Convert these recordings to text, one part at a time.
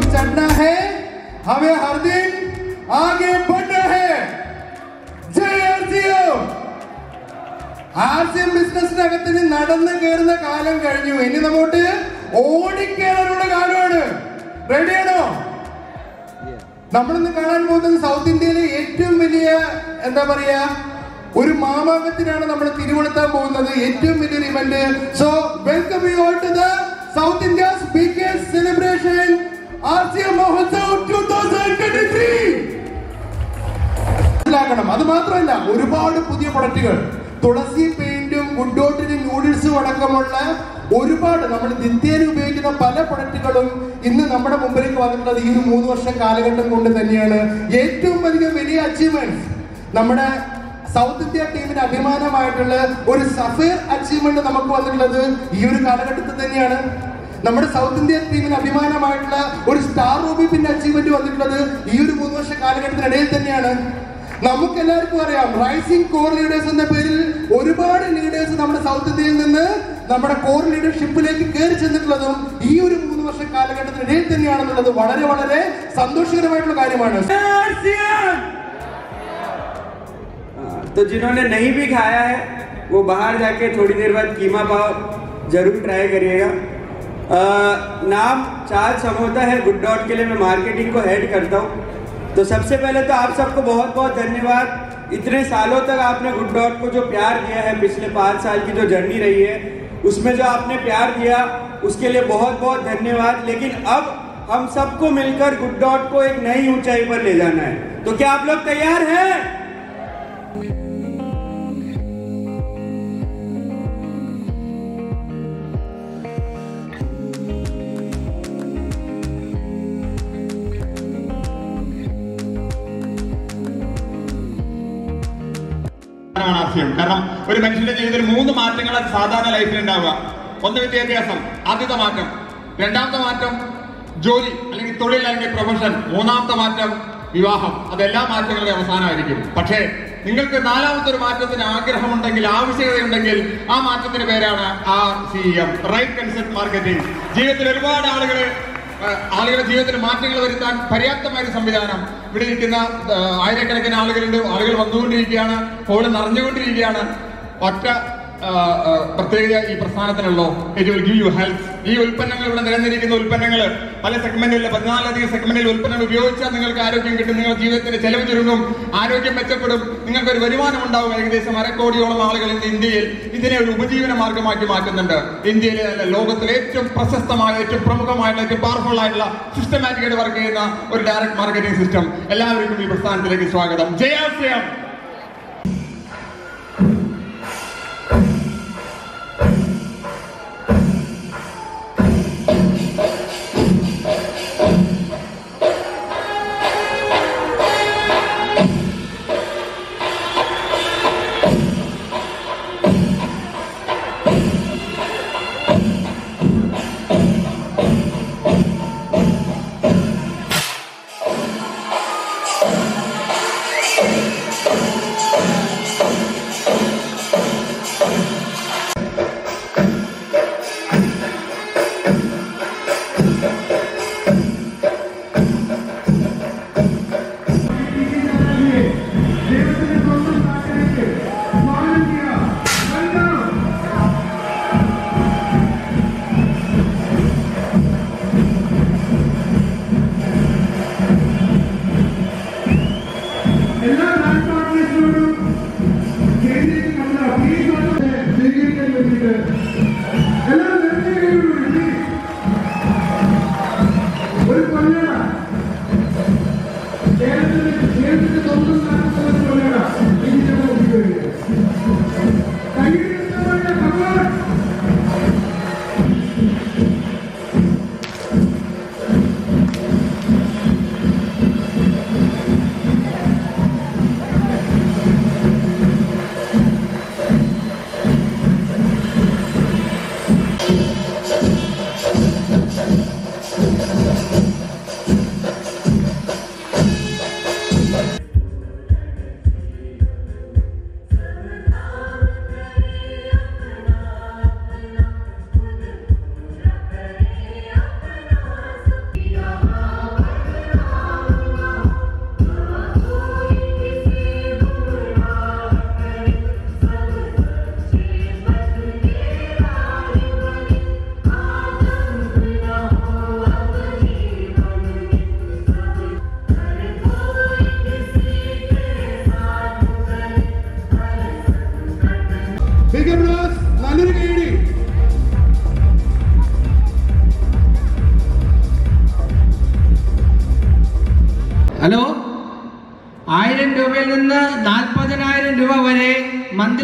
चढ़ना है हमें हर दिन आगे बढ़ना है जय आरसीएम ആർസിഎം ബിസിനസിനകത്ത് ഇനി നടന്നു കയറുന്ന കാലം കഴിഞ്ഞു ഇനി നമ്മോട്ട് ഓടിക്കയറാനുള്ള കാലമാണ് റെഡിയാണോ നമ്മളിന്ന് കാണാൻ പോകുന്നത് സൗത്ത് ഇന്ത്യയിലെ ഏറ്റവും വലിയ എന്താ പറയാ ഒരു മാമാങ്കത്തിനാണ് നമ്മൾ തിരുവനന്തപുരം പോകുന്നത് ഏറ്റവും വലിയൊരു event so welcome you all to the South India's biggest celebration R C M Mahotsav two thousand twenty three മനസ്സിലാക്കണം അത് മാത്രമല്ല ഒരുപാട് പുതിയ പ്രൊഡക്റ്റുകൾ തുളസി പെയിന്റും ഗുഡോട്ടിനും നൂഡിൽസും അടക്കമുള്ള ഒരുപാട് നമ്മൾ നിത്യേന ഉപയോഗിക്കുന്ന പല പ്രൊഡക്റ്റുകളും ഇന്ന് നമ്മുടെ മുമ്പിലേക്ക് വന്നിട്ടുള്ളത് ഈ ഒരു മൂന്ന് വർഷം കാലഘട്ടം കൊണ്ട് തന്നെയാണ് ഏറ്റവും അധികം വലിയ അച്ചീവ്മെന്റ് നമ്മുടെ സൗത്ത് ഇന്ത്യ ടീമിന് അഭിമാനമായിട്ടുള്ള ഒരു സഫയർ അച്ചീവ്മെന്റ് നമുക്ക് വന്നിട്ടുള്ളത് ഈ ഒരു കാലഘട്ടത്തിൽ തന്നെയാണ് നമ്മുടെ സൗത്ത് ഇന്ത്യൻ ടീമിന് അഭിമാനമായിട്ടുള്ള ഒരു സ്റ്റാർ റൂബിപ്പിന്റെ അച്ചീവ്മെന്റ് വന്നിട്ടുള്ളത് ഈ ഒരു മൂന്ന് വർഷ കാലഘട്ടത്തിനിടയിൽ തന്നെയാണ് നമുക്ക് എല്ലാവർക്കും അറിയാം റൈസിംഗ് കോർ ലീഡേഴ്സ് എന്ന പേരിൽ ഒരുപാട് ലീഡേഴ്സ് നമ്മുടെ സൗത്ത് ഇന്ത്യയിൽ നിന്ന് നമ്മുടെ കോർ ലീഡർഷിപ്പിലേക്ക് കയറി ചെന്നിട്ടുള്ളതും ഈ ഒരു മൂന്ന് വർഷ കാലഘട്ടത്തിനിടയിൽ തന്നെയാണെന്നുള്ളത് വളരെ വളരെ സന്തോഷകരമായിട്ടുള്ള കാര്യമാണ് तो जिन्होंने नहीं भी खाया है वो बाहर जाके थोड़ी देर बाद कीमा पाव जरूर ट्राई करिएगा अ, नाम चार समोता है गुड डॉट के लिए मैं मार्केटिंग को हेड करता हूँ तो सबसे पहले तो आप सबको बहुत बहुत धन्यवाद इतने सालों तक आपने गुड डॉट को जो प्यार दिया है पिछले पाँच साल की जो जर्नी रही है उसमें जो आपने प्यार दिया उसके लिए बहुत बहुत धन्यवाद लेकिन अब हम सबको मिलकर गुड डॉट को एक नई ऊंचाई पर ले जाना है तो क्या आप लोग तैयार हैं ആണ് ആശയം കാരണം ഒരു മനുഷ്യന്റെ ജീവിതത്തിൽ മൂന്ന് മാറ്റങ്ങളാണ് സാധാരണ ലൈഫിൽ ഉണ്ടാവുക ഒന്ന് വിദ്യാഭ്യാസം ആദ്യത്തെ മാറ്റം രണ്ടാമത്തെ മാറ്റം ജോലി അല്ലെങ്കിൽ തൊഴിൽ അല്ലെങ്കിൽ പ്രൊഫഷൻ മൂന്നാമത്തെ മാറ്റം വിവാഹം അതെല്ലാ മാറ്റങ്ങളുടെ അവസാനമായിരിക്കും പക്ഷേ നിങ്ങൾക്ക് നാലാമത്തെ ഒരു മാറ്റത്തിന് ആഗ്രഹമുണ്ടെങ്കിൽ ആവശ്യകതയുണ്ടെങ്കിൽ ആ മാറ്റത്തിന് പേരാണ് R C M right concept marketing ജീവിതത്തിൽ ഒരുപാട് ആളുകൾ ഏഹ് ആളുകളുടെ ജീവിതത്തിൽ മാറ്റങ്ങൾ വരുത്താൻ പര്യാപ്തമായ ഒരു സംവിധാനം ഇവിടെ ഇരിക്കുന്ന ഏഹ് ആയിരക്കണക്കിന് ആളുകളുണ്ട് ആളുകൾ വന്നുകൊണ്ടിരിക്കുകയാണ് ഹോള് നിറഞ്ഞുകൊണ്ടിരിക്കുകയാണ് ഒറ്റ ഏഹ്, ഏഹ്, പ്രത്യേകത ഈ പ്രസ്ഥാനത്തിനുള്ളൂ it will give you health ഈ ഉൽപ്പന്നങ്ങൾ ഇവിടെ നിലനിന്നിരിക്കുന്ന ഉൽപ്പന്നങ്ങൾ പല സെഗ്മെന്റിൽ പതിനാലധികം സെഗ്മെന്റിൽ ഉൽപ്പന്നങ്ങൾ ഉപയോഗിച്ചാൽ നിങ്ങൾക്ക് ആരോഗ്യം കിട്ടും നിങ്ങളുടെ ജീവിതത്തിന്റെ ചെലവ് ചുരുങ്ങും ആരോഗ്യം മെച്ചപ്പെടും നിങ്ങൾക്ക് ഒരു വരുമാനം ഉണ്ടാവും ഏകദേശം അരക്കോടിയോളം ആളുകൾ ഇന്ന് ഇന്ത്യയിൽ ഇതിനെ ഒരു ഉപജീവന മാർഗമാക്കി മാറ്റുന്നുണ്ട് ഇന്ത്യയിലെ അല്ല ലോകത്തിലെ ഏറ്റവും പ്രശസ്തമായ ഏറ്റവും പ്രമുഖമായിട്ടുള്ള ഏറ്റവും പവർഫുൾ ആയിട്ടുള്ള സിസ്റ്റമാറ്റിക് ആയിട്ട് വർക്ക് ചെയ്യുന്ന ഒരു ഡയറക്ട് മാർക്കറ്റിംഗ് സിസ്റ്റം എല്ലാവർക്കും ഈ പ്രസ്ഥാനത്തിലേക്ക് സ്വാഗതം ജയാശ്രയം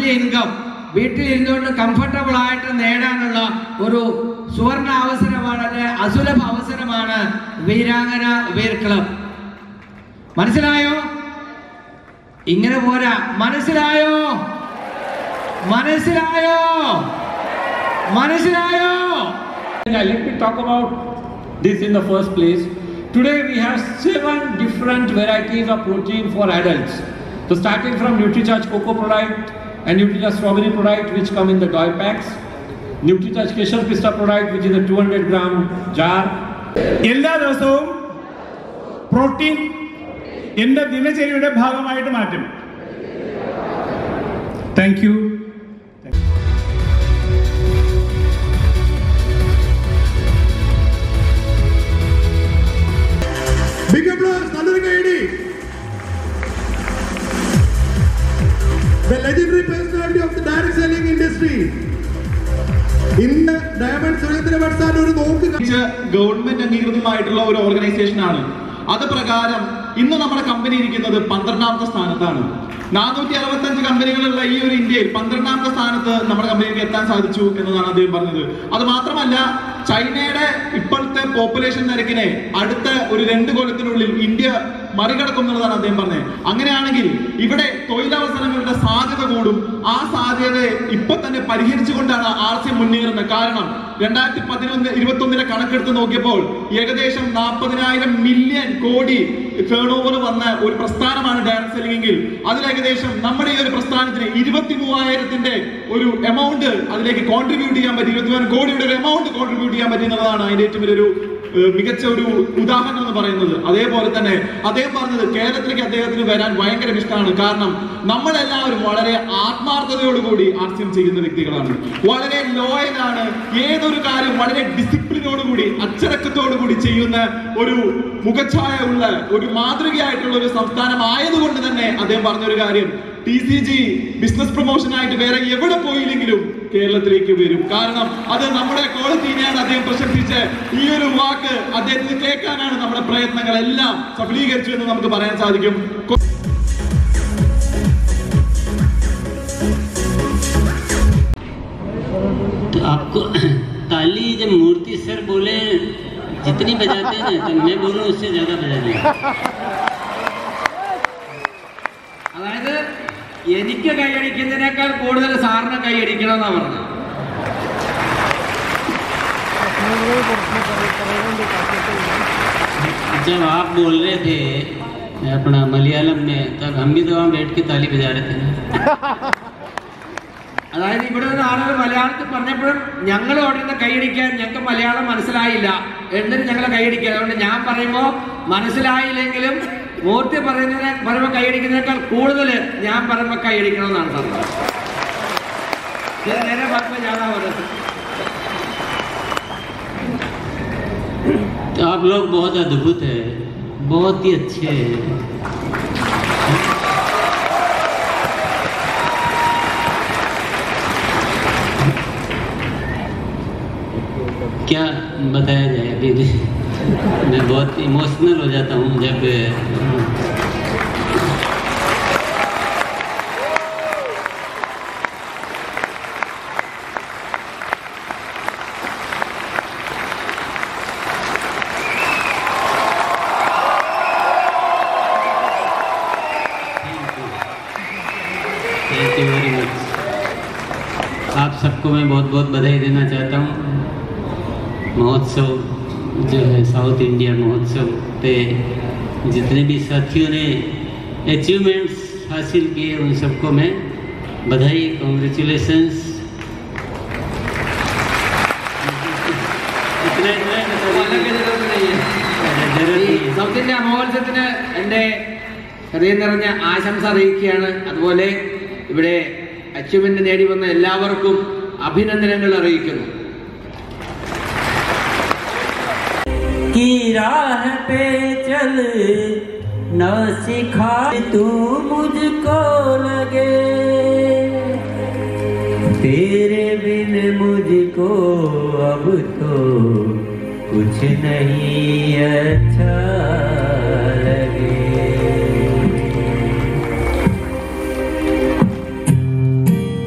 മന്ത്ലി ഇൻകം വീട്ടിൽ ഇരുന്നുകൊണ്ട് കംഫർട്ടബിൾ ആയിട്ട് നേടാനുള്ള ഒരു സുവർണ അവസരമാണ് അല്ലെ അസുലഭ അവസരമാണ് വീരാംഗന വീർ ക്ലബ് മനസ്സിലായോ ഇങ്ങനെ പോരാ മനസ്സിലായോ മനസ്സിലായോ മനസ്സിലായോ Now, let me talk about this in the first place. Today we have seven different varieties of protein for adults. So starting from NutriCharge cocoa product and NutriCharge strawberry product which come in the toy packs, NutriCharge Kesher Pista product which is a 200 gram jar. എല്ലാ ദിവസവും protein എൻ്റെ ദിനചര്യയുടെ ഭാഗമായിട്ട് മാറ്റും thank you big applause നല്ലൊരു കൈയടി The legendary personality of the direct selling industry. ഇന്ന് diamond Surendra Bhatsan ഒരു നോക്ക് ഇത് ഗവൺമെന്റ് അംഗീകൃതമായിട്ടുള്ള ഒരു ഓർഗനൈസേഷൻ ആണ് അത് പ്രകാരം ഇന്ന് നമ്മുടെ കമ്പനി ഇരിക്കുന്നത് പന്ത്രണ്ടാമത്തെ സ്ഥാനത്താണ് നാനൂറ്റി അറുപത്തഞ്ച് കമ്പനികളുള്ള ഈ ഒരു ഇന്ത്യയിൽ പന്ത്രണ്ടാമത്തെ സ്ഥാനത്ത് നമ്മുടെ കമ്പനിക്ക് എത്താൻ സാധിച്ചു എന്നതാണ് അദ്ദേഹം പറഞ്ഞത് അത് മാത്രമല്ല ചൈനയുടെ ഇപ്പോഴത്തെ പോപ്പുലേഷൻ നിരക്കിനെ അടുത്ത ഒരു രണ്ട് കൊല്ലത്തിനുള്ളിൽ ഇന്ത്യ മറികടക്കും എന്നുള്ളതാണ് അദ്ദേഹം പറഞ്ഞത് അങ്ങനെയാണെങ്കിൽ ഇവിടെ തൊഴിലവസരങ്ങളുടെ സാധ്യത കൂടും ആ സാധ്യത ഇപ്പൊ തന്നെ പരിഹരിച്ചുകൊണ്ടാണ് ആർ സി മുന്നേറുന്നത് കാരണം രണ്ടായിരത്തി പതിനൊന്ന് ഇരുപത്തി ഒന്നിലെ കണക്കെടുത്ത് നോക്കിയപ്പോൾ ഏകദേശം നാൽപ്പതിനായിരം മില്യൺ കോടി ടേൺ ഓവർ വന്ന ഒരു പ്രസ്ഥാനമാണ് ഡയറക്ട് സെല്ലിംഗ് എങ്കിൽ അതിൽ ഏകദേശം നമ്മുടെ ഈ ഒരു പ്രസ്ഥാനത്തിന് ഇരുപത്തി മൂവായിരത്തിന്റെ ഒരു എമൗണ്ട് അതിലേക്ക് കോൺട്രിബ്യൂട്ട് ചെയ്യാൻ പറ്റി ഇരുപത്തി മൂവായിരം കോടിയുടെ ഒരു എമൗണ്ട് കോൺട്രിബ്യൂട്ട് ചെയ്യാൻ പറ്റി എന്നുള്ളതാണ് അതിന്റെ ഏറ്റവും വലിയൊരു ഏഹ്, മികച്ച ഒരു ഉദാഹരണം എന്ന് പറയുന്നത് അതേപോലെ തന്നെ അദ്ദേഹം പറഞ്ഞത് കേരളത്തിലേക്ക് അദ്ദേഹത്തിന് വരാൻ ഭയങ്കര ഇഷ്ടമാണ് കാരണം നമ്മളെല്ലാവരും വളരെ ആത്മാർത്ഥതയോടുകൂടി ആർസ്യം ചെയ്യുന്ന വ്യക്തികളാണ് വളരെ ലോയലാണ് ഏതൊരു കാര്യം വളരെ ഡിസിപ്ലിനോടുകൂടി അച്ചടക്കത്തോടുകൂടി ചെയ്യുന്ന ഒരു മുഖച്ഛായ ഉള്ള ഒരു മാതൃകയായിട്ടുള്ള ഒരു സംസ്ഥാനം ആയതുകൊണ്ട് തന്നെ അദ്ദേഹം പറഞ്ഞൊരു കാര്യം T C G business promotion ആയിട്ട് വേറെ എവിടെ പോയില്ലെങ്കിലും കേരളത്തിലേക്ക് വരും കാരണം അത് നമ്മുടെ ക്വാളിറ്റീനെയാണ് അദ്ദേഹം പ്രശംസിച്ച് ഈ ഒരു വാക്ക് അദ്ദേഹത്തിന് കേൾക്കാനാണ് നമ്മുടെ പ്രയത്നങ്ങളെല്ലാം സഫലീകരിച്ചു എന്ന് നമുക്ക് പറയാൻ സാധിക്കും तो आपको ताली जब मूर्ति सर बोले जितनी बजाते हैं ना तो मैं बोलूँ उससे ज़्यादा बजा दें അതായത് എനിക്ക് കൈയടിക്കുന്നതിനേക്കാൾ കൂടുതൽ സാറിന് കൈയടിക്കണം എന്നാ പറഞ്ഞത് जब आप बोल रहे थे अपना मलयालम में तब हम भी तो वहाँ बैठ के ताली बजा रहे थे ना അതായത് ഇവിടെ നിന്ന് ആളുകൾ മലയാളത്തിൽ പറഞ്ഞപ്പോഴും ഞങ്ങൾ ഓടുന്ന കൈയടിക്കാൻ ഞങ്ങൾക്ക് മലയാളം മനസ്സിലായില്ല എന്നിട്ട് ഞങ്ങൾ കൈയടിക്കുക അതുകൊണ്ട് ഞാൻ പറയുമ്പോൾ മനസ്സിലായില്ലെങ്കിലും മൂർത്തി പറയുന്നതിനെ പറയുമ്പോൾ കൈയടിക്കുന്നതിനേക്കാൾ കൂടുതൽ ഞാൻ പറയുമ്പോൾ കൈയടിക്കണമെന്നാണ് പറഞ്ഞത് ഇത് നേരെ പറഞ്ഞപ്പോൾ ഞാനാ പറഞ്ഞത് तो आप लोग बहुत अद्भुत है बहुत ही अच्छे हैं क्या बताया जाए अभी भी मैं बहुत इमोशनल हो जाता हूँ जब थैंक यू वेरी मच आप सबको मैं बहुत बहुत बधाई देना चाहता हूँ महोत्सव जो है साउथ इंडिया महोत्सव पे जितने भी साथियों ने अचीवमेंट्स हासिल किए उन सबको मैं बधाई कॉन्ग्रेचुलेशंस इतना इतना അല്ലെങ്കിൽ ജനങ്ങൾക്ക് നെയ്യ്. ഈ സൗത്ത് ഇന്ത്യ മഹോത്സവത്തിന് എൻ്റെ ഹൃദയം നിറഞ്ഞ ആശംസ അറിയിക്കുകയാണ് അതുപോലെ ഇവിടെ അച്ചീവ്മെന്റ് നേടി വന്ന എല്ലാവർക്കും അഭിനന്ദനങ്ങൾ അറിയിക്കുന്നു की राह पे चल न सिखा तू मुझको लगे तेरे बिन मुझको अब तो कुछ नहीं अच्छा लगे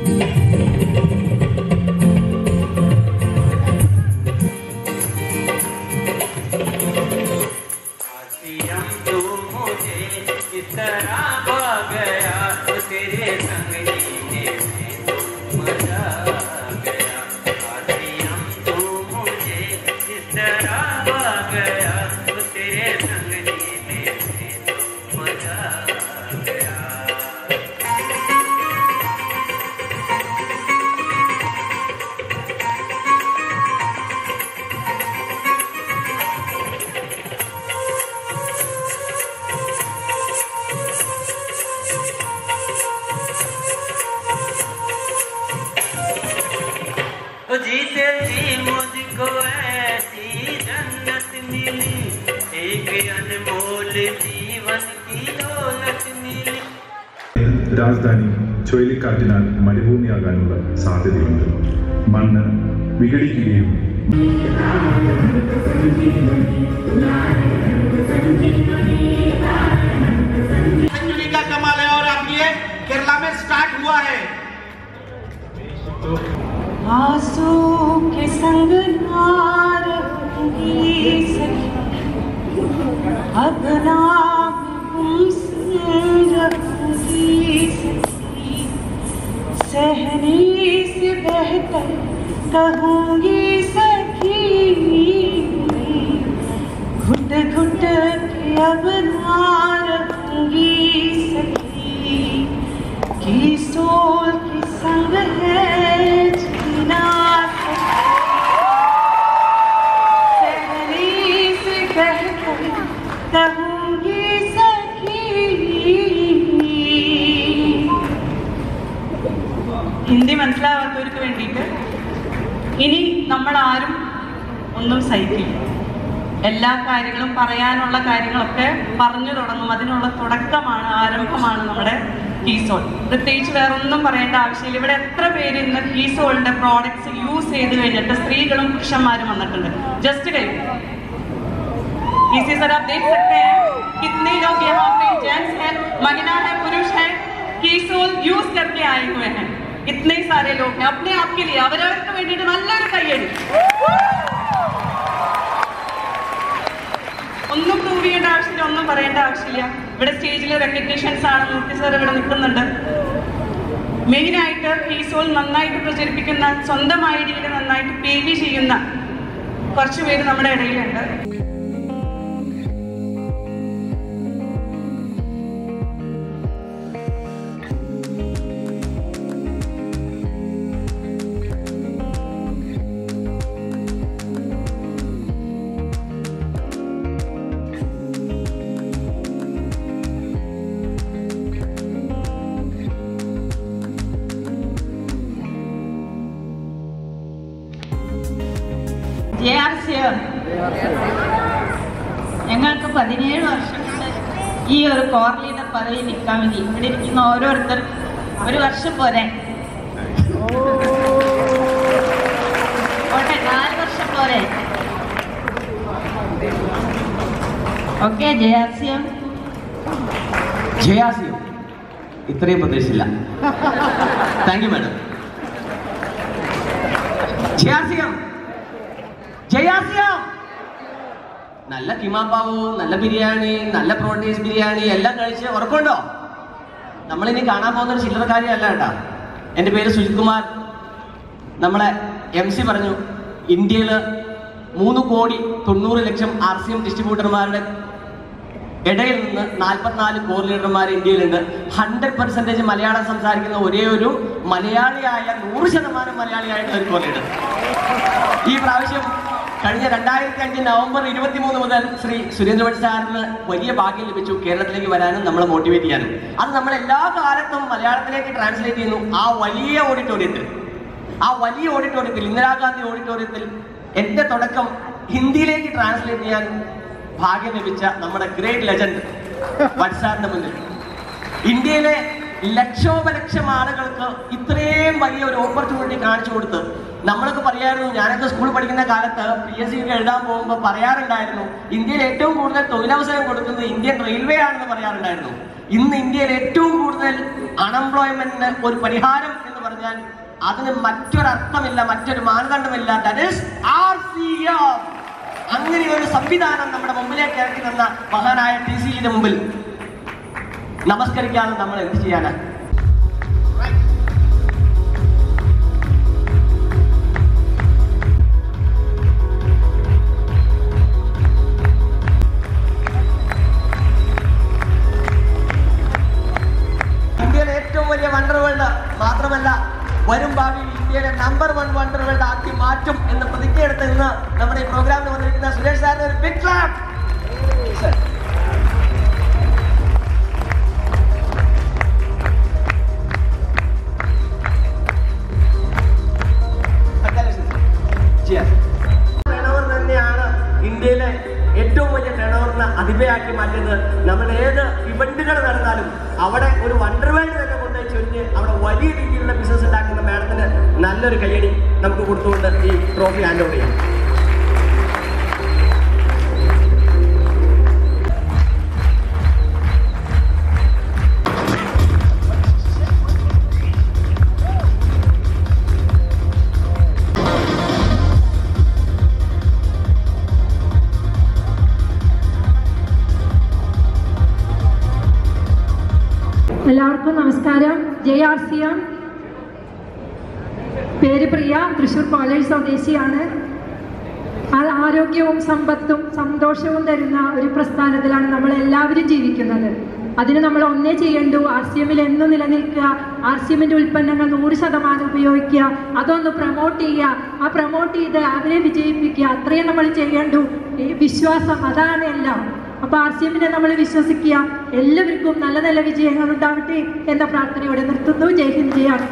थी मुझको ऐसी जन्नत मिली एक अनमोल जीवन की दौलत मिली രാജധാനി ചുഴലിക്കാറ്റിനാൽ മരുഭൂമിയാകാനുള്ള സാധ്യതയുണ്ട് മണ്ണ് വിഘടിക്കുകയും सेंचुरी का कमाल है और अब ये केरला में स्टार्ट हुआ है आंसू के संग नार होंगी सखी अब नाम तुमसे रखूंगी सखी सहने से बेहतर कहूंगी सखी घुट घुट के अब ना रहूंगी सखी की सोल की संग है जीना सहने से कहकर कहूंगी सखी ഹിന്ദി മനസ്സിലാവാത്തവർക്ക് വേണ്ടിയിട്ട് ഇനി നമ്മൾ ആരും ഒന്നും സഹിക്കില്ല എല്ലാ കാര്യങ്ങളും പറയാനുള്ള കാര്യങ്ങളൊക്കെ പറഞ്ഞു തുടങ്ങും അതിനുള്ള തുടക്കമാണ് ആരംഭമാണ് നമ്മുടെ കീസോൾ പ്രത്യേകിച്ച് വേറെ ഒന്നും പറയേണ്ട ആവശ്യമില്ല ഇവിടെ എത്ര പേര് ഇന്ന് കീസോളിന്റെ പ്രോഡക്ട്സ് യൂസ് ചെയ്ത് കഴിഞ്ഞിട്ട് സ്ത്രീകളും പുരുഷന്മാരും വന്നിട്ടുണ്ട് ജസ്റ്റ് കഴിഞ്ഞു इसी तरह आप देख सकते हैं कितने लोग यहाँ पे जेंट्स हैं महिला है पुरुष है कीसोल यूज करके आए हुए हैं इतने सारे लोग हैं अपने आप के लिए അവരവർക്ക് വേണ്ടിയിട്ട് നല്ലൊരു കയ്യടി ഒന്നും പ്രൂവ് ചെയ്യേണ്ട ആവശ്യമില്ല ഒന്നും പറയേണ്ട ആവശ്യമില്ല ഇവിടെ സ്റ്റേജിൽ റെക്കഗ്നീഷൻസ് ആണ് മൂർത്തി സാർ ഇവിടെ നിൽക്കുന്നുണ്ട് മെയിനായിട്ട് കീസോൾ നന്നായിട്ട് പ്രചരിപ്പിക്കുന്ന സ്വന്തമായ രീതിയിൽ നന്നായിട്ട് പേ ചെയ്യുന്ന കുറച്ച് പേര് നമ്മുടെ ഇടയിലുണ്ട് ജെ ആർ സി ഞങ്ങൾക്ക് പതിനേഴ് വർഷം കൊണ്ട് ഈ ഒരു കോർ ലീഡർ പദവി നിൽക്കാൻ വേണ്ടി ഇവിടെ ഇരിക്കുന്ന ഓരോരുത്തർ ഒരു വർഷം പോരെ ഓട്ടെ നാല് വർഷം പോരെ okay J R C M ജയാസിയോ ഇത്രയും പ്രതീക്ഷിച്ചില്ല താങ്ക് യു മാഡം ജയാസിയം ജയാസിയം നല്ല കിമാപ്പാവു നല്ല ബിരിയാണി നല്ല പ്രോട്ടീൻസ് ബിരിയാണി എല്ലാം കഴിച്ച് ഉറപ്പുണ്ടോ നമ്മളിനി കാണാൻ പോകുന്ന ഒരു ചില്ലറ കാര്യമല്ല കേട്ടാ എൻ്റെ പേര് സുജിത് കുമാർ നമ്മളെ എം സി പറഞ്ഞു ഇന്ത്യയിൽ മൂന്ന് കോടി തൊണ്ണൂറ് ലക്ഷം ആർ സി എം ഡിസ്ട്രിബ്യൂട്ടർമാരുടെ ഇടയിൽ നിന്ന് നാൽപ്പത്തിനാല് കോർ ലീഡർമാർ ഇന്ത്യയിലുണ്ട് ഹൺഡ്രഡ് പെർസെൻറ്റേജ് മലയാളം സംസാരിക്കുന്ന ഒരേ ഒരു മലയാളിയായ നൂറ് ശതമാനം മലയാളിയായിട്ട് ഒരു കോർ ലീഡർ ഈ പ്രാവശ്യം കഴിഞ്ഞ രണ്ടായിരത്തി അഞ്ച് നവംബർ ഇരുപത്തി മൂന്ന് മുതൽ ശ്രീ സുരേന്ദ്രഭട്ട് സാറിന് വലിയ ഭാഗ്യം ലഭിച്ചു കേരളത്തിലേക്ക് വരാനും നമ്മളെ മോട്ടിവേറ്റ് ചെയ്യാനും അത് നമ്മൾ എല്ലാ കാലത്തും മലയാളത്തിലേക്ക് ട്രാൻസ്ലേറ്റ് ചെയ്യുന്നു ആ വലിയ ഓഡിറ്റോറിയത്തിൽ ആ വലിയ ഓഡിറ്റോറിയത്തിൽ ഇന്ദിരാഗാന്ധി ഓഡിറ്റോറിയത്തിൽ എന്റെ തുടക്കം ഹിന്ദിയിലേക്ക് ട്രാൻസ്ലേറ്റ് ചെയ്യാൻ ഭാഗ്യം ലഭിച്ച നമ്മുടെ ഗ്രേറ്റ് ലെജൻഡ് വത്സാറിന്റെ മുന്നിൽ ഇന്ത്യയിലെ ലക്ഷോപലക്ഷം ആളുകൾക്ക് ഇത്രയും വലിയ ഒരു ഓപ്പർച്യൂണിറ്റി കാണിച്ചു കൊടുത്ത് നമ്മളൊക്കെ പറയായിരുന്നു ഞാനൊക്കെ സ്കൂളിൽ പഠിക്കുന്ന കാലത്ത് പി എസ് സി എഴുതാൻ പോകുമ്പോൾ പറയാറുണ്ടായിരുന്നു ഇന്ത്യയിൽ ഏറ്റവും കൂടുതൽ തൊഴിലവസരം കൊടുക്കുന്നത് ഇന്ത്യൻ റെയിൽവേ ആണെന്ന് പറയാറുണ്ടായിരുന്നു ഇന്ന് ഇന്ത്യയിൽ ഏറ്റവും കൂടുതൽ അൺഎംപ്ലോയ്മെന്റിന് ഒരു പരിഹാരം എന്ന് പറഞ്ഞാൽ അതിന് മറ്റൊരർത്ഥമില്ല മറ്റൊരു മാനദണ്ഡമില്ല that is R C M അങ്ങനെ ഒരു സംവിധാനം നമ്മുടെ മുമ്പിലേക്ക് ഇറക്കി തന്ന മഹാനായ ടി സിയുടെ മുമ്പിൽ നമസ്കരിക്കാതെ നമ്മൾ എന്ത് ചെയ്യാനാ ഇന്ത്യയിലെ ഏറ്റവും വലിയ വണ്ടർ വേൾഡ് മാത്രമല്ല വരും ഭാവിയിൽ ഇന്ത്യയിലെ നമ്പർ വൺ വണ്ടർ വേൾഡ് ആക്കി മാറ്റും എന്ന് പ്രതിജ്ഞയെടുത്ത് ഇന്ന് നമ്മുടെ ഈ പ്രോഗ്രാമിൽ വന്നിരിക്കുന്ന സുരേഷ് സാറിന് ഒരു ബിഗ് ക്ലാപ്പ് പ്രതിഭയാക്കി മാറ്റുന്നത് നമ്മൾ ഏത് ഇവന്റുകൾ നടന്നാലും അവിടെ ഒരു വണ്ടർ വേൾഡ് തന്നെ കൊണ്ടുപോയി ചൊരിഞ്ഞ് അവിടെ വലിയ രീതിയിലുള്ള ബിസിനസ് ഉണ്ടാക്കുന്ന മാഡത്തിന് നല്ലൊരു കയ്യടി നമുക്ക് കൊടുത്തുകൊണ്ട് ഈ ട്രോഫി ഹാൻഡ് ഓവർ ചെയ്യാം എല്ലാവർക്കും നമസ്കാരം ജെ ആർ സി എം പേര് പ്രിയ തൃശ്ശൂർ കോളേജ് സ്വദേശിയാണ് ആ- ആരോഗ്യവും സമ്പത്തും സന്തോഷവും തരുന്ന ഒരു പ്രസ്ഥാനത്തിലാണ് നമ്മൾ എല്ലാവരും ജീവിക്കുന്നത് അതിന് നമ്മൾ ഒന്നേ ചെയ്യണ്ടു ആർ സി എമ്മിൽ എന്നും നിലനിൽക്കുക ആർ സി എമ്മിന്റെ ഉൽപ്പന്നങ്ങൾ നൂറ് ശതമാനം ഉപയോഗിക്കുക അതൊന്ന് പ്രൊമോട്ട് ചെയ്യുക ആ പ്രൊമോട്ട് ചെയ്ത് അവരെ വിജയിപ്പിക്കുക അത്രയും നമ്മൾ ചെയ്യണ്ടു ഈ വിശ്വാസം അതാണ് എല്ലാം അപ്പൊ ആർ സി എമ്മിനെ നമ്മൾ വിശ്വസിക്കുക എല്ലാവർക്കും നല്ല നല്ല വിജയങ്ങൾ ഉണ്ടാവട്ടെ എന്ന പ്രാർത്ഥനയോടെ നിർത്തുന്നു ജയ് ഹിന്ദ് ജയ ആർ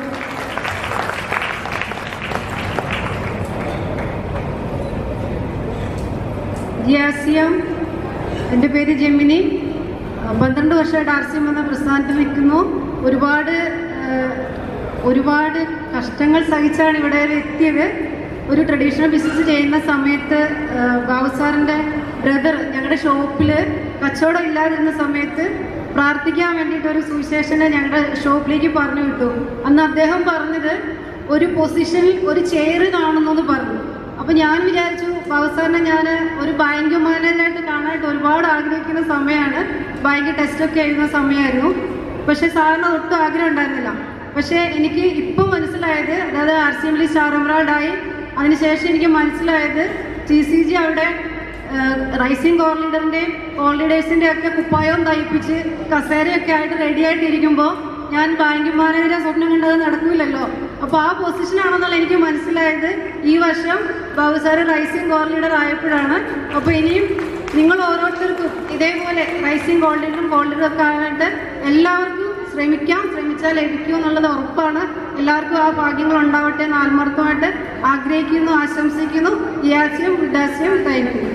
ജിയാസിയം എൻ്റെ പേര് ജെമിനി പന്ത്രണ്ട് വർഷമായിട്ട് ആർ സി എം എന്ന പ്രസ്ഥാനത്തിൽ നിൽക്കുന്നു ഒരുപാട് ഏഹ്, ഒരുപാട് കഷ്ടങ്ങൾ സഹിച്ചാണ് ഇവിടെ വരെ എത്തിയത് ഒരു ട്രഡീഷണൽ ബിസിനസ് ചെയ്യുന്ന സമയത്ത് ഏഹ്, ബാബു സാറിൻ്റെ ബ്രദർ ഞങ്ങളുടെ ഷോപ്പിൽ കച്ചവടം ഇല്ലാതിരുന്ന സമയത്ത് പ്രാർത്ഥിക്കാൻ വേണ്ടിയിട്ട് ഒരു സുവിശേഷനെ ഞങ്ങളുടെ ഷോപ്പിലേക്ക് പറഞ്ഞു വിട്ടു അന്ന് അദ്ദേഹം പറഞ്ഞത് ഒരു പൊസിഷനിൽ ഒരു ചെയർ കാണുന്നു എന്ന് പറഞ്ഞു അപ്പൊ ഞാൻ വിചാരിച്ചു അവസാനം ഞാൻ ഒരു ബാങ്ക് മാനേജറായിട്ട് കാണാനായിട്ട് ഒരുപാട് ആഗ്രഹിക്കുന്ന സമയമാണ് ബാങ്ക് ടെസ്റ്റ് ഒക്കെ എഴുതുന്ന സമയമായിരുന്നു പക്ഷെ സാറിന് ഒട്ടും ആഗ്രഹം ഉണ്ടായിരുന്നില്ല പക്ഷെ എനിക്ക് ഇപ്പം മനസ്സിലായത് അതായത് ആർ സി എമ്മിൽ സ്റ്റാർ എമറാൾഡായി അതിനുശേഷം എനിക്ക് മനസ്സിലായത് ടി സി ജി അവിടെ റൈസിംഗ് കോർ ലീഡറിന്റെയും കോൾ ലീഡേഴ്സിന്റെ ഒക്കെ കുപ്പായവും തയ്പ്പിച്ച് കസേരയൊക്കെ ആയിട്ട് റെഡി ആയിട്ടിരിക്കുമ്പോൾ ഞാൻ ബാങ്ക് മാനേജറെ സ്വപ്നം കണ്ടത് നടക്കൂലല്ലോ അപ്പൊ ആ പൊസിഷനാണെന്നുള്ള എനിക്ക് മനസ്സിലായത് ഈ വർഷം Babu sir rising core leader ആയപ്പോഴാണ് അപ്പൊ ഇനിയും നിങ്ങൾ ഓരോരുത്തർക്കും ഇതേപോലെ റൈസിംഗ് കോൾ ലീഡറും കോൾ ലീഡറും ഒക്കെ ആയിട്ട് എല്ലാവർക്കും ശ്രമിക്കാം ശ്രമിച്ചാൽ ലഭിക്കും എന്നുള്ളത് ഉറപ്പാണ് എല്ലാവർക്കും ആ ഭാഗ്യങ്ങൾ ഉണ്ടാവട്ടെ എന്ന് ആത്മാർത്ഥമായിട്ട് ആഗ്രഹിക്കുന്നു ആശംസിക്കുന്നു യാസ്യം വിഡാസ്യം താങ്ക് യു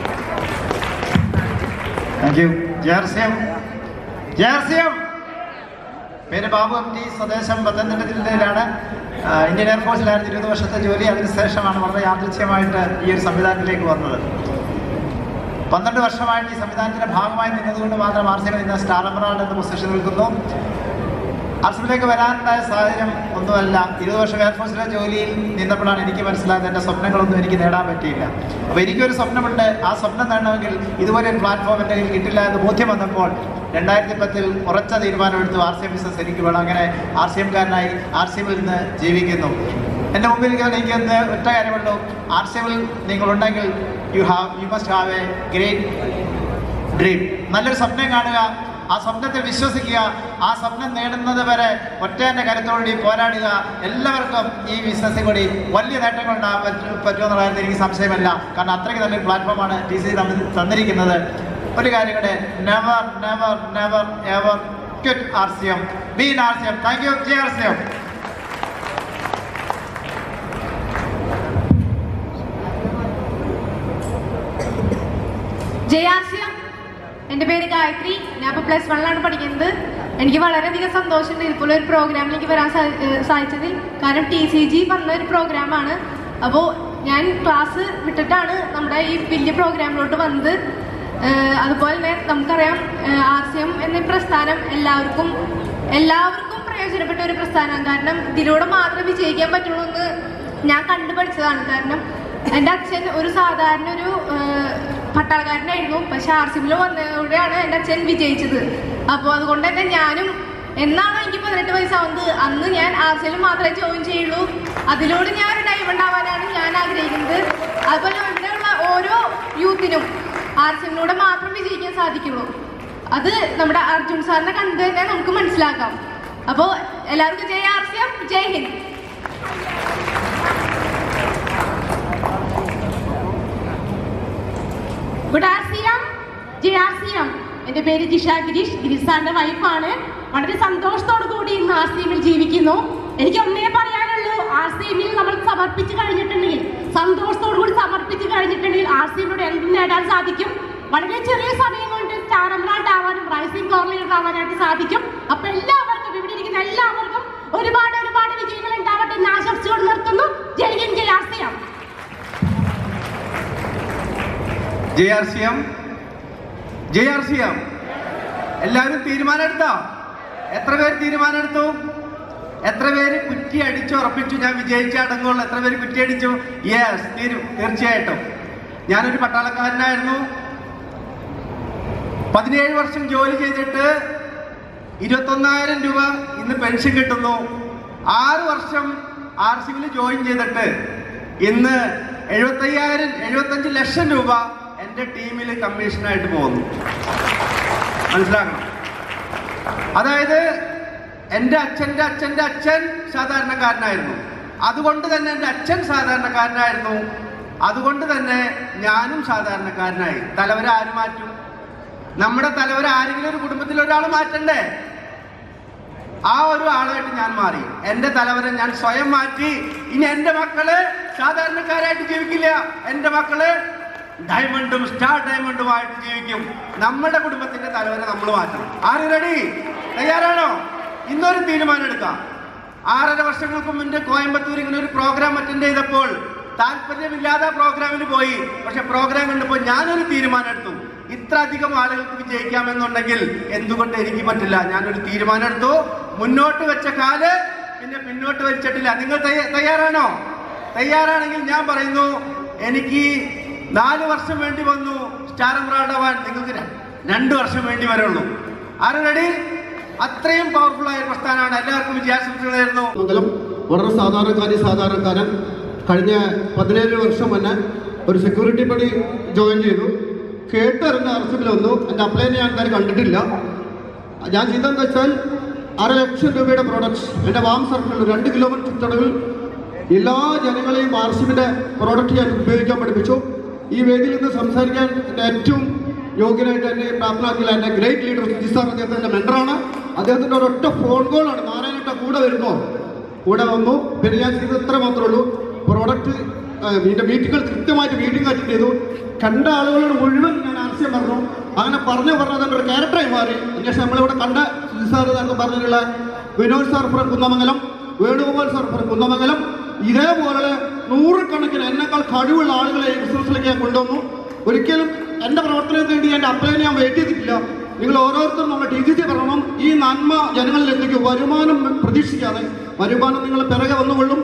താങ്ക് യു ജേർസിയം ജേർസിയം പേര് ബാബു എം ടി സ്വദേശം പത്തനംതിട്ട ജില്ലയിലാണ് ആ, ഇന്ത്യൻ എയർഫോഴ്സിലായിരുന്നു ഇരുപത് വർഷത്തെ ജോലി അതിനുശേഷമാണ് വളരെ യാദൃച്ഛ്യമായിട്ട് ഈ ഒരു സംവിധാനത്തിലേക്ക് വന്നത് പന്ത്രണ്ട് വർഷമായിട്ട് ഈ സംവിധാനത്തിന്റെ ഭാഗമായി നിന്നതുകൊണ്ട് മാത്രം ആർ സി ഇന്ന് സ്റ്റാർ എമറാൾഡ് എന്ന പൊസിഷൻ നിൽക്കുന്നു ആർസിബിലേക്ക് വരാനുണ്ടായ സാഹചര്യം ഒന്നുമല്ല ഇരുപത് വർഷം എയർഫോഴ്സിലെ ജോലിയിൽ നിന്നപ്പോഴാണ് എനിക്ക് മനസ്സിലായത് എൻ്റെ സ്വപ്നങ്ങളൊന്നും എനിക്ക് നേടാൻ പറ്റിയില്ല അപ്പോൾ എനിക്കൊരു സ്വപ്നമുണ്ട് ആ സ്വപ്നം നേടണമെങ്കിൽ ഇതുപോലെ ഒരു പ്ലാറ്റ്ഫോം എൻ്റെ കയ്യിൽ കിട്ടില്ല എന്ന് ബോധ്യം വന്നപ്പോൾ രണ്ടായിരത്തി പത്തിൽ ഉറച്ച തീരുമാനമെടുത്തു ആർ സി എം ബിസിനസ് എനിക്ക് വേണം അങ്ങനെ ആർ സി എംകാരനായി ആർ സി എമ്മിൽ നിന്ന് ജീവിക്കുന്നു എൻ്റെ മുമ്പിൽ ഇരിക്കുന്ന എനിക്ക് എന്ന് ഒറ്റ കാര്യമുള്ളൂ ആർ സി എമ്മിൽ നിങ്ങളുണ്ടെങ്കിൽ you have you must have a great dream നല്ലൊരു സ്വപ്നം കാണുക ആ സ്വപ്നത്തിൽ വിശ്വസിക്കുക ആ സ്വപ്നം നേടുന്നത് വരെ ഒറ്റേന്റെ കരുത്തോടുകൂടി പോരാടുക എല്ലാവർക്കും ഈ ബിസിനസ്സിൽ കൂടി വലിയ നേട്ടങ്ങൾ ഉണ്ടാകാൻ പറ്റും പറ്റുമെന്നുള്ള കാര്യത്തിൽ എനിക്ക് സംശയമല്ല കാരണം അത്രയ്ക്ക് നല്ലൊരു പ്ലാറ്റ്ഫോമാണ് ടി സി തന്നിരിക്കുന്നത് ഒരു കാര്യം കൂടെ never never never ever quit R C M be R C M thank you J R C M ജയാസ്യം എൻ്റെ പേര് ഗായത്രി ഞാൻ ഇപ്പോൾ പ്ലസ് വണ്ണിലാണ് പഠിക്കുന്നത് എനിക്ക് വളരെയധികം സന്തോഷമുണ്ട് ഇതുപോലെ ഒരു പ്രോഗ്രാമിലേക്ക് വരാൻ സാ- ഏഹ് സാധിച്ചതിൽ കാരണം ടി സി ജി പറഞ്ഞ ഒരു പ്രോഗ്രാമാണ് അപ്പോൾ ഞാൻ ക്ലാസ് വിട്ടിട്ടാണ് നമ്മുടെ ഈ വലിയ പ്രോഗ്രാമിലോട്ട് വന്നത് ഏഹ് അതുപോലെ തന്നെ നമുക്കറിയാം ആർ സി എം എന്ന പ്രസ്ഥാനം എല്ലാവർക്കും എല്ലാവർക്കും പ്രയോജനപ്പെട്ട ഒരു പ്രസ്ഥാനമാണ് കാരണം ഇതിലൂടെ മാത്രം വിജയിക്കാൻ പറ്റുള്ളൂ എന്ന് ഞാൻ കണ്ടുപഠിച്ചതാണ് കാരണം എൻ്റെ അച്ഛൻ ഒരു സാധാരണ ഒരു ഏഹ്, പട്ടാളക്കാരനായിരുന്നു പക്ഷെ ആർ സി ബിയിൽ വന്നതോടെയാണ് എൻ്റെ അച്ഛൻ വിജയിച്ചത് അപ്പോൾ അതുകൊണ്ട് തന്നെ ഞാനും എന്നാണ് എനിക്ക് പതിനെട്ട് വയസ്സാവുന്നത് അന്ന് ഞാൻ ആർ സിയിൽ മാത്രമേ ജോയിൻ ചെയ്യുള്ളൂ അതിലൂടെ ഞാൻ ഒരു ഡൈമണ്ട് ആവാനാണ് ഞാൻ ആഗ്രഹിക്കുന്നത് അതുപോലെ ഇവിടെയുള്ള ഓരോ യൂത്തിനും ആർ സിയിലൂടെ മാത്രം വിജയിക്കാൻ സാധിക്കുള്ളൂ അത് നമ്മുടെ അർജുൻ സാറിനെ കണ്ടു തന്നെ നമുക്ക് മനസ്സിലാക്കാം അപ്പോൾ എല്ലാവർക്കും Jai R C M Jai Hind good ആർസിയം ജയ് ആർസിയം എൻ്റെ പേര് ജിഷ ഗിരീഷ് ഗിരീഷ് സാറിന്റെ വൈഫാണ് വളരെ സന്തോഷത്തോടു കൂടി ഇന്ന് ആർ സി എമ്മിൽ ജീവിക്കുന്നു എനിക്ക് ഒന്നേ പറയാനുള്ളൂ ആർ സി എമ്മിൽ നമ്മൾ സമർപ്പിച്ച് കഴിഞ്ഞിട്ടുണ്ടെങ്കിൽ സന്തോഷത്തോടു കൂടി സമർപ്പിച്ച് കഴിഞ്ഞിട്ടുണ്ടെങ്കിൽ ആർ സി എമ്മിലൂടെ എന്തും നേടാൻ സാധിക്കും വളരെ ചെറിയ സമയം കൊണ്ട് സ്റ്റാർ എംബ്രാൾഡ് ആവാനും റൈസിംഗ് കോർ ലീഡർ ആവാനായിട്ട് സാധിക്കും അപ്പൊ എല്ലാവർക്കും ഇവിടെ ഇരിക്കുന്ന എല്ലാവർക്കും ഒരുപാട് ഒരുപാട് വിജയങ്ങൾ ഉണ്ടാവട്ടെ എന്ന് ആശംസിച്ചുകൊണ്ട് നിർത്തുന്നു Jai Hind Jai R C M J R C M J R C M എല്ലാവരും തീരുമാനം എടുത്തോ എത്ര പേര് തീരുമാനം എടുത്തു എത്ര പേര് കുറ്റി അടിച്ചു ഉറപ്പിച്ചു ഞാൻ വിജയിച്ച അടങ്ങുള്ളൂ എത്ര പേര് കുറ്റി അടിച്ചു യെസ് തീരും തീർച്ചയായിട്ടും ഞാനൊരു പട്ടാളക്കാരനായിരുന്നു പതിനേഴ് വർഷം ജോലി ചെയ്തിട്ട് ഇരുപത്തൊന്നായിരം രൂപ ഇന്ന് പെൻഷൻ കിട്ടുന്നു ആറ് വർഷം ആർ സി ബിയിൽ ജോയിൻ ചെയ്തിട്ട് ഇന്ന് എഴുപത്തയ്യായിരം എഴുപത്തഞ്ച് ലക്ഷം രൂപ എൻ്റെ ടീമിൽ കമ്മീഷനായിട്ട് പോകുന്നു മനസ്സിലാക്കണം അതായത് എൻ്റെ അച്ഛൻ്റെ അച്ഛൻ്റെ അച്ഛൻ സാധാരണക്കാരനായിരുന്നു അതുകൊണ്ട് തന്നെ എൻ്റെ അച്ഛൻ സാധാരണക്കാരനായിരുന്നു അതുകൊണ്ട് തന്നെ ഞാനും സാധാരണക്കാരനായി തലവരെ ആര് മാറ്റും നമ്മുടെ തലവരെ ആരെങ്കിലും ഒരു കുടുംബത്തിൽ ഒരാൾ മാറ്റണ്ടേ ആ ഒരു ആളായിട്ട് ഞാൻ മാറി എന്റെ തലവരെ ഞാൻ സ്വയം മാറ്റി ഇനി എന്റെ മക്കള് സാധാരണക്കാരായിട്ട് ജീവിക്കില്ല എന്റെ മക്കള് ഡയമണ്ടും സ്റ്റാർ ഡയമണ്ടുമായിട്ട് ജീവിക്കും നമ്മുടെ കുടുംബത്തിന്റെ തലവരെ നമ്മൾ മാറ്റണം ആര് റെഡി തയ്യാറാണോ ഇന്നൊരു തീരുമാനം എടുക്കാം ആറര വർഷങ്ങൾക്ക് മുന്നേ കോയമ്പത്തൂർ ഇങ്ങനെ ഒരു പ്രോഗ്രാം അറ്റൻഡ് ചെയ്തപ്പോൾ താല്പര്യമില്ലാതെ പ്രോഗ്രാമിന് പോയി പക്ഷെ പ്രോഗ്രാം കണ്ടപ്പോൾ ഞാനൊരു തീരുമാനം എടുത്തു ഇത്ര അധികം ആളുകൾക്ക് വിജയിക്കാമെന്നുണ്ടെങ്കിൽ എന്തുകൊണ്ട് എനിക്ക് പറ്റില്ല ഞാനൊരു തീരുമാനം എടുത്തു മുന്നോട്ട് വെച്ച കാല് പിന്നെ പിന്നോട്ട് വെച്ചിട്ടില്ല നിങ്ങൾ തയ്യ- തയ്യാറാണോ തയ്യാറാണെങ്കിൽ ഞാൻ പറയുന്നു എനിക്ക് നാല് വർഷം വേണ്ടി വന്നു സ്റ്റാർ എംബ്രാൾഡ് ആവാൻ നിങ്ങൾക്ക് ര- രണ്ട് വർഷം വേണ്ടി വരുള്ളൂ ആരും റെഡി അത്രയും പവർഫുൾ ആയ പ്രസ്ഥാനമാണ് എല്ലാവർക്കും വിജയാശംസകൾ നേരുന്നു മംഗലം വളരെ സാധാരണക്കാരി സാധാരണക്കാരൻ കഴിഞ്ഞ പതിനേഴ് വർഷം മുന്നേ ഒരു സെക്യൂരിറ്റി പണി ജോയിൻ ചെയ്തു കേട്ടറിഞ്ഞ അറസ്റ്റിൽ വന്നു എൻ്റെ അപ്ലൈ ഞാൻ കാര്യം കണ്ടിട്ടില്ല ഞാൻ ചെയ്തതെന്ന് വെച്ചാൽ അര ലക്ഷം രൂപയുടെ പ്രോഡക്ട്സ് എൻ്റെ വാം സർക്കിളിൽ രണ്ട് കിലോമീറ്റർ ചുറ്റളവിൽ എല്ലാ ജനങ്ങളെയും ആർസിമിൻ്റെ പ്രോഡക്റ്റ് ഞാൻ ഉപയോഗിക്കാൻ പഠിപ്പിച്ചു ഈ വേദിയിൽ നിന്ന് സംസാരിക്കാൻ എൻ്റെ ഏറ്റവും യോഗ്യനായിട്ട് എന്നെ പ്രാപ്തനാക്കിയ എൻ്റെ ഗ്രേറ്റ് ലീഡർ സുജി സാർ അദ്ദേഹത്തിൻ്റെ മെൻഡറാണ് അദ്ദേഹത്തിൻ്റെ ഒരൊറ്റ ഫോൺ കോളാണ് നാരായണട്ട കൂടെ വരുന്നോ കൂടെ വന്നു പിന്നെ ഞാൻ ചെയ്തത് ഇത്ര മാത്രമേ ഉള്ളൂ പ്രോഡക്റ്റ് ഇതിൻ്റെ മീറ്റിങ്ങുകൾ കൃത്യമായിട്ട് മീറ്റിംഗ് അറ്റൻഡ് ചെയ്തു കണ്ട ആളുകളോട് മുഴുവൻ ഞാൻ ആവശ്യം പറഞ്ഞു അങ്ങനെ പറഞ്ഞു പറഞ്ഞത് എൻ്റെ ഒരു ക്യാരക്ടറായി മാറി അതിനുശേഷം നമ്മളിവിടെ കണ്ട സുജി സാർ എന്നൊക്കെ പറഞ്ഞിട്ടുള്ള Vinod sir from Kunnamangalam Venugopal sir from Kunnamangalam ഇതേപോലെ നൂറുകണക്കിന് എന്നെക്കാൾ കഴിവുള്ള ആളുകളെ ഈ ബിസിനസ്സിലേക്ക് ഞാൻ കൊണ്ടുവന്നു ഒരിക്കലും എൻ്റെ പ്രവർത്തനത്തിന് വേണ്ടി എൻ്റെ അപ്ലൈനെ ഞാൻ വെയിറ്റ് ചെയ്തിട്ടില്ല നിങ്ങൾ ഓരോരുത്തരും നമ്മുടെ ടി ജി സി പറയണം ഈ നന്മ ജനങ്ങളിലെത്തിക്കും വരുമാനം പ്രതീക്ഷിക്കാതെ വരുമാനം നിങ്ങൾ പിറകെ വന്നുകൊള്ളും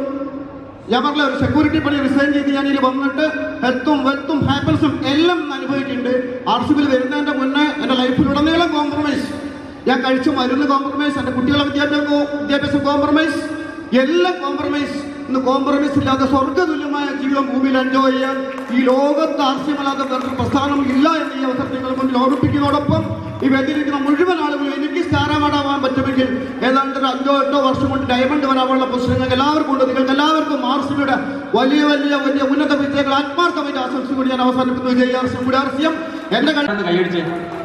ഞാൻ പറഞ്ഞ ഒരു സെക്യൂരിറ്റി പണി റിസൈൻ ചെയ്ത് ഞാൻ ഇതിൽ വന്നിട്ട് ഹെൽത്തും വെൽത്തും ഹാപ്പിനെസ്സും എല്ലാം അനുഭവിക്കുന്നുണ്ട് ആർ സി ബിയിൽ വരുന്നതിൻ്റെ മുന്നേ എൻ്റെ ലൈഫിലുടനീളം കോംപ്രമൈസ് ഞാൻ കഴിച്ച മരുന്ന് കോംപ്രമൈസ് എൻ്റെ കുട്ടികളുടെ വിദ്യാഭ്യാസം വിദ്യാഭ്യാസം കോംപ്രമൈസ് എല്ലാം കോംപ്രമൈസ് ഇന്ന് കോംപ്രമൈസ് ഇല്ലാതെ സ്വർഗ്ഗതുല്യമായ ജീവിതം ഭൂമിയിൽ എൻജോയ് ചെയ്യാൻ ഈ ലോകത്ത് ആവശ്യമല്ലാത്ത വേറൊരു പ്രസ്ഥാനം ഇല്ല എന്ന് ഈ അവസരത്തിൽ നിങ്ങൾ മുന്നിൽ ഓർമ്മിപ്പിക്കുന്നതോടൊപ്പം ഈ വേദിയിലിരിക്കുന്ന മുഴുവൻ ആളുകളും എനിക്ക് സ്റ്റാറാവാൻ പറ്റുമെങ്കിൽ ഏതാണ്ട് ഒരു അഞ്ചോ എട്ടോ വർഷം കൊണ്ട് ഡയമണ്ട് വരാനുള്ള പൊസിഷൻ നിങ്ങൾക്ക് എല്ലാവർക്കും ഉണ്ട് നിങ്ങൾക്ക് എല്ലാവർക്കും ആർസിയുടെ വലിയ വലിയ വലിയ ഉന്നത വിജയങ്ങൾ ആത്മാർത്ഥമായിട്ട് ആശംസിച്ചുകൊണ്ട് ഞാൻ അവസാനിപ്പിക്കുന്നു ജയ ആർ സി കൂടി ആർ സി എം എന്റെ കൈയടിച്ച്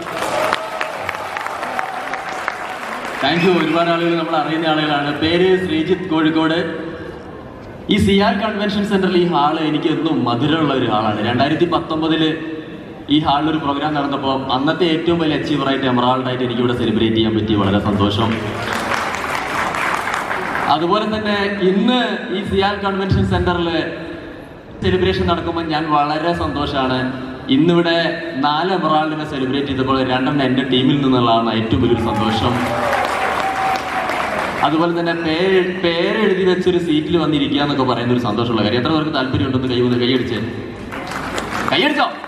താങ്ക് യു ഒരുപാട് ആളുകൾ നമ്മൾ അറിയുന്ന ആളുകളാണ് പേര് ശ്രീജിത്ത് കോഴിക്കോട് ഈ സി ആർ കൺവെൻഷൻ സെന്ററിൽ ഈ ഹാള് എനിക്ക് എന്നും മധുരമുള്ള ഒരു ഹാളാണ് രണ്ടായിരത്തി പത്തൊമ്പതില് ഈ ഹാളിൽ ഒരു പ്രോഗ്രാം നടന്നപ്പോൾ അന്നത്തെ ഏറ്റവും വലിയ അച്ചീവറായിട്ട് എമറാൾഡായിട്ട് എനിക്ക് ഇവിടെ സെലിബ്രേറ്റ് ചെയ്യാൻ പറ്റി വളരെ സന്തോഷം അതുപോലെ തന്നെ ഇന്ന് ഈ സി ആർ കൺവെൻഷൻ സെന്ററിൽ സെലിബ്രേഷൻ നടക്കുമ്പോൾ ഞാൻ വളരെ സന്തോഷമാണ് ഇന്നിവിടെ നാല് എമറാൾഡിനെ സെലിബ്രേറ്റ് ചെയ്തപ്പോൾ രണ്ടെണ്ണം എൻ്റെ ടീമിൽ നിന്നുള്ളതാണ് ഏറ്റവും വലിയൊരു സന്തോഷം അതുപോലെ തന്നെ പേര് പേരെഴുതി വെച്ചൊരു സീറ്റിൽ വന്നിരിക്കുക എന്നൊക്കെ പറയുന്ന ഒരു സന്തോഷമുള്ള കാര്യം എത്ര പേർക്ക് താല്പര്യം ഉണ്ടെന്ന് കൈ കൈയടിച്ചേ കൈയടിച്ചോ